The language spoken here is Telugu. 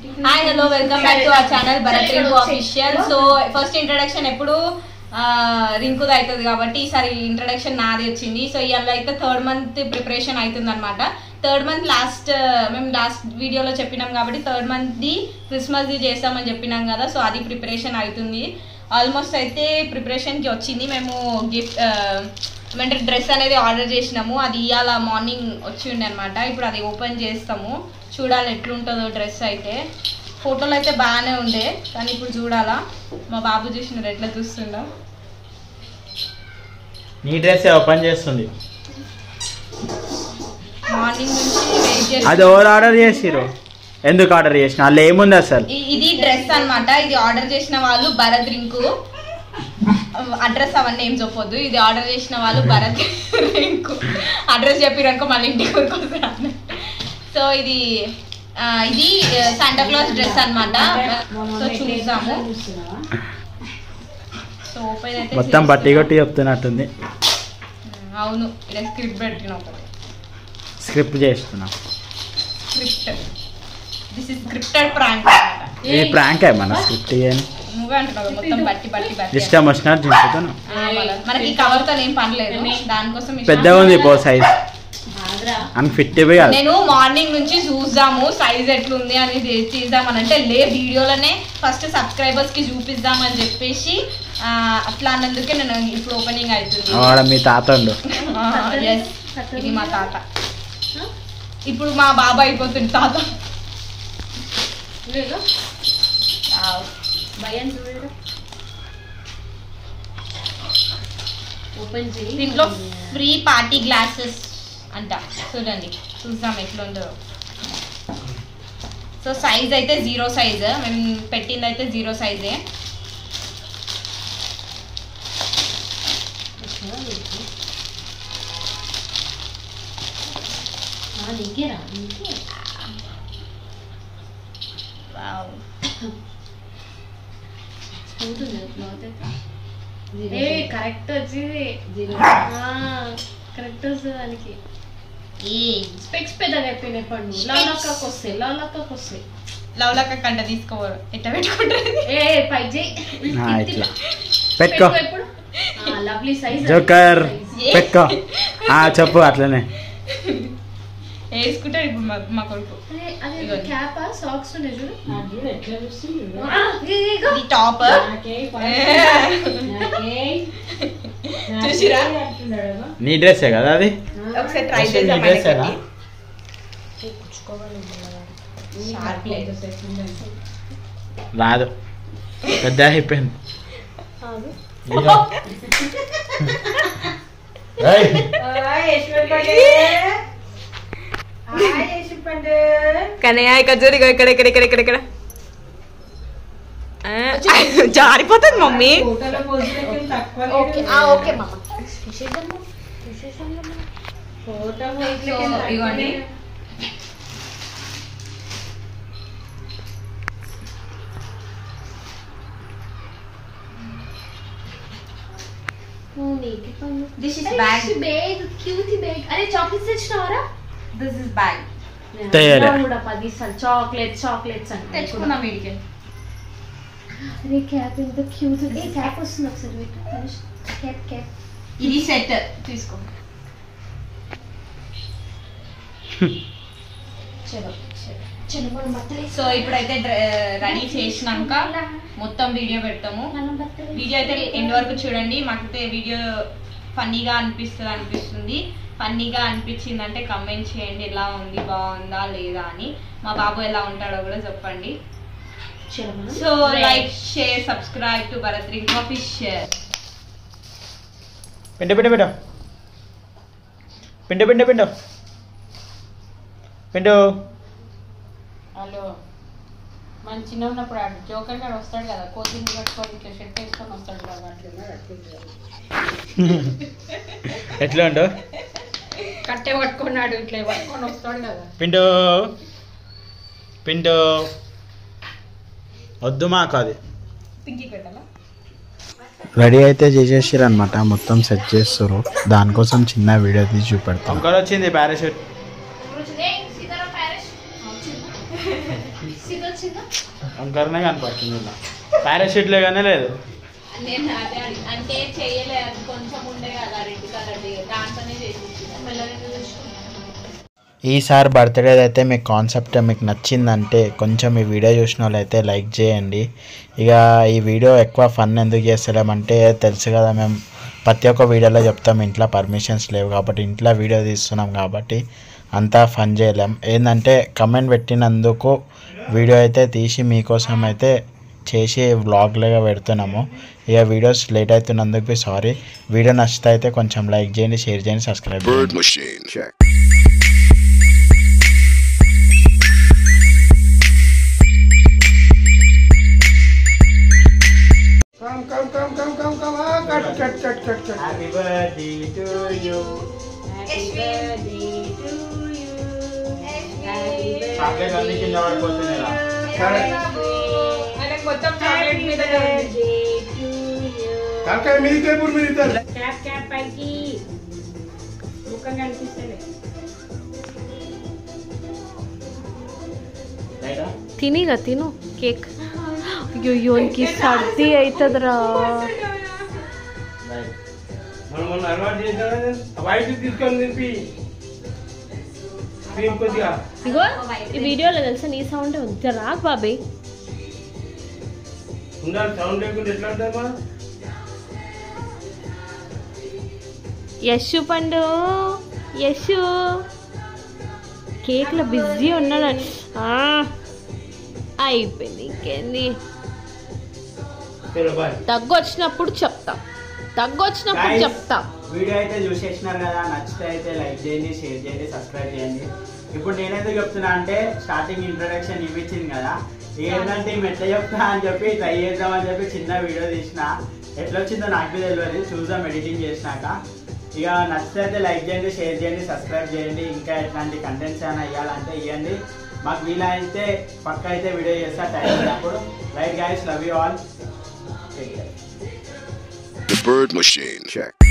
Hi hello welcome back to our channel Bharat Rinku official so first introduction ఎప్పుడు రింకుది అవుతుంది కాబట్టి ఈసారి ఇంట్రడక్షన్ నాది వచ్చింది సో ఇవాళ అయితే థర్డ్ మంత్ ప్రిపరేషన్ అవుతుంది అనమాట థర్డ్ మంత్ లాస్ట్ మేము లాస్ట్ వీడియోలో చెప్పినాం కాబట్టి థర్డ్ మంత్ది క్రిస్మస్ది చేస్తామని చెప్పినాం కదా సో అది ప్రిపరేషన్ అవుతుంది ఆల్మోస్ట్ అయితే ప్రిపరేషన్కి వచ్చింది మేము గిఫ్ట్ ఏమంటే డ్రెస్ అనేది ఆర్డర్ చేసినాము అది ఇవాళ మార్నింగ్ వచ్చి ఉండే అనమాట ఇప్పుడు అది ఓపెన్ చేస్తాము చూడాలి ఎట్లుంటుందో డ్రెస్ అయితే ఫోటోలు అయితే బాగానే ఉండే కానీ ఇప్పుడు చూడాలా మా బాబు చూసినారు ఎట్లా చూస్తుండో నీ డ్రెస్ ఓపెన్ చేస్తుంది మార్నింగ్ నుంచి వెయిట్ చేసి అది ఎవరు ఆర్డర్ చేసిరు ఎందుకు ఆర్డర్ చేసిన అందులో ఏముంది అసలు ఇ- ఇది డ్రెస్ అన్నమాట ఇది ఆర్డర్ చేసిన వాళ్ళు భరత్ రింకు అడ్రస్ అవన్నీ ఏం చెప్పొద్దు ఇది ఆర్డర్ చేసిన వాళ్ళు భరత్ రింకు అడ్రస్ చెప్పిరనుకో మళ్ళీ ఇంటికి కొనుక్కొస్తారు సో ఇది ఆ, ఇది శాంటా క్లాస్ డ్రెస్ అన్నమాట సో చూద్దాము సో ఓపెన్ అయితే మొత్తం బట్టి చేస్తున్నా. కొట్టి చెప్తున్నట్టుంది అవును ఇలా స్క్రిప్ట్ పెట్టిన ఒకటి స్క్రిప్ట్ చేస్తున్నా script this is scripted prank ఇది ప్రాంక్ మన స్క్రిప్ట్ చేయని నువ్వే అంటున్నావు మొత్తం బట్టి బట్టి బట్టి ఇష్టం వచ్చినట్టు చింపుతాను ఆ, మన- మనకి కవర్ తో ఏం పనిలేదు దానికోసం ఇష్టం. పెద్దగా ఉంది పో సైజ్ అని ఫిట్ పోయి కాదు నేను మార్నింగ్ నుంచి చూద్దాము సైజ్ ఎట్లుంది అని తీద్దామని అంటే లే వీడియోలోనే ఫస్ట్ సబ్స్క్రైబర్స్ కి చూపిద్దామని చెప్పేసి ఆ, అట్లా అన్నందుకే నేను ఇప్పుడు ఓపెనింగ్ అవుతుంది వాడ మీ తాత ఉండు ఆ, yes. ఇది మా తాత ఇప్పుడు మా బాబా అయిపోతుంది తాత Wow. భయం చూడడం ఓపెన్ చేయి దీంట్లో ఫ్రీ పార్టీ గ్లాసెస్ అంట చూడండి చూద్దాం ఎట్లుందో సో సైజ్ అయితే జీరో సైజ్ మేము పెట్టింది అయితే జీరో సైజే నీకేరా నీకే వావ్. స్మూత్ ఉంది క్లాత్ అయితే ఏ కరెక్ట్ వచ్చింది జీరో కరెక్ట్ వస్తుంది దానికి ఈ స్పెక్స్ పెద్దగా అయిపోయినాయి పండు Specs. లవలక్కకు వస్తాయి లవలక్కకు వస్తాయి లవ్లక్క కంట తీసుకోవాలి ఎట్లా పెట్టుకుంటారు ఏ పై చేయి ఆ, ఇట్లా పెట్టుకో ఎప్పుడు లవ్లీ సైజ్ జోకర్ పెట్టుకో ఆ చెప్పు అట్లనే వేసుకుంటారు ఇప్పుడు మా మా కొడుకు అదే అదే ఇదిగోండి. క్యాప్ సాక్స్ ఉన్నాయి చూడు ఎట్లా చూస్తుంది ఆ, ఇదిగో. ఇది టాప్ చూసిరా నీ డ్రెస్సే కదా అది ఒకసారి ట్రై అసలు చేద్దాం నీ డ్రెస్సేనా? ఆయనకి. Sharp లేదు. రాదు పెద్ద అయిపోయింది ఏయ్, కనయ్య ఇక్కడ చూడు ఇగో ఇక్కడ ఇక్కడ ఇక్కడ ఇక్కడ ఇక్కడ ఆ, జారిపోతుంది మమ్మీ ఓకే ఆ, ఓకే మామ సో ఇగోండి నీకే పండు this is bag bag cute bag అరే చాక్లెట్స్ తెచ్చినావరా దిస్ ఇస్ బ్యాగ్ తయారే. కూడా పది సార్లు చాక్లెట్స్ చాక్లెట్స్ అంటే తెచ్చుకున్నాం వీడికి అరే క్యాప్ ఎంత క్యూట్ ఏ క్యాప్ వస్తుంది ఒకసారి వెయిట్ క్యాప్ క్యాప్ ఇది సెట్ తీసుకో చలో చలో మనం బట్టలు సో ఇప్పుడైతే రెడీ చేసినాక మొత్తం వీడియో పెడతాము మనం బట్టలు వీడియో అయితే ఎండ్ వరకు చూడండి మాకైతే వీడియో ఫన్నీగా అనిపిస్తుంది అనిపిస్తుంది ఫన్నీగా అనిపించింది అంటే కమెంట్ చేయండి ఎలా ఉంది బాగుందా లేదా అని మా బాబు ఎలా ఉంటాడో కూడా చెప్పండి చలో మనం so like share subscribe to Bharat Rinku official పిండి పిండి పిండు పిండు పిండు పిండు పిండు హలో మన చిన్న ఉన్నప్పుడు ఆడు జోకర్ గారు వస్తాడు కదా కోచింగ్ కట్టుకొని ఇట్లా షర్ట్ వేసుకొని వస్తాడు కదా అట్లా అట్లా ఎట్లా ఉండు కట్టె పట్టుకున్నాడు ఇట్లా పట్టుకొని వస్తాడు కదా పిండు పిండు వద్దు మాకు అది పింకీ పెట్టాలా రెడీ అయితే చేసేసారు అనమాట మొత్తం సెట్ చేస్తారు దానికోసం చిన్న వీడియో తీసి చూపెడతాం వచ్చింది పారాషూట్ సీత వచ్చిందా వంకరనే కనపడుతుంది ఇలా పారాషూట్ లేగానే లేదు నేను అదే అడిగి అంటే చేయలే అది కొంచెం ఉండే కదా రెడ్ కలర్ దాంట్లోనే చేసి ఇచ్చిన మెల్లగా చూసుకో ఈసారి బర్త్డే అయితే మీకు కాన్సెప్ట్ మీకు నచ్చిందంటే కొంచెం ఈ వీడియో చూసిన వాళ్ళైతే లైక్ చేయండి ఇక ఈ వీడియో ఎక్కువ ఫన్ ఎందుకు చేస్తలేమంటే తెలుసు కదా మేము ప్రతి ఒక్క వీడియోలో చెప్తాం ఇంట్లో పర్మిషన్స్ లేవు కాబట్టి ఇంట్లో వీడియో తీస్తున్నాం కాబట్టి అంతా ఫన్ చేయలేం ఏంటంటే కమెంట్ పెట్టినందుకు వీడియో అయితే తీసి మీకోసం అయితే చేసి వ్లాగ్లుగా పెడుతున్నాము ఇక వీడియోస్ లేట్ అవుతున్నందుకు సారీ వీడియో నచ్చితే అయితే కొంచెం లైక్ చేయండి షేర్ చేయండి సబ్స్క్రైబ్ చేయండి Bird machine. Check. Come, come, come, come, come, come. Ah, cut, cut, cut, cut, cut. Happy birthday to you chocolate అన్ని కింద పడిపోతున్నాయి రా. ఆయనకు మొత్తం చాక్లెట్ మీద తలకాయ మీదికి ఎప్పుడు మీరు ఇద్దరు క్యాప్ క్యాప్ పైకి ముఖం కనిపిస్తలే రైటా? తినిరా తిను కేక్ అయ్యో ఇంకి సర్ది అవుతుందిరా రైట్. మనం మొన్న అలవాటు చేసిన వైట్ తీసుకొని తిప్పి క్రీమ్ కొద్దిగా ఇగో ఈ వీడియోలో తెలుసా నీ సౌండ్ ఉంది రాక్ బాబాయ్ ఉండాలి సౌండ్ లేకుండా ఎట్లా ఉంటామా యశు పండు యశు కేక్లో బిజీ ఉన్నాడు ఆ, అయిపోయింది ఇంకేంది సరే బాయ్ దగ్గు వచ్చినప్పుడు చెప్తా దగ్గు వచ్చినప్పుడు Guys, చెప్తా వీడియో అయితే చూసేసినారు కదా నచ్చితే అయితే లైక్ చేయండి షేర్ చేయండి సబ్స్క్రైబ్ చేయండి ఇప్పుడు నేనెందుకు చెప్తున్నా అంటే స్టార్టింగ్ ఇంట్రొడక్షన్ ఇవ్వించింది కదా ఏంటంటే ఈమె ఎట్లా చెప్తా అని చెప్పి ట్రై చేద్దామని చెప్పి చిన్న వీడియో తీసిన ఎట్లా వచ్చిందో నాకు తెలియదు చూద్దాం ఎడిటింగ్ చేసినాక ఇక నచ్చితే అయితే లైక్ చేయండి షేర్ చేయండి సబ్స్క్రైబ్ చేయండి ఇంకా ఎట్లాంటి కంటెంట్స్ ఏమైనా ఇవ్వాలంటే ఇవ్వండి మాకు వీలైతే పక్క అయితే వీడియో చేస్తా టైం ఉన్నప్పుడు right guys love you all The bird machine. Check.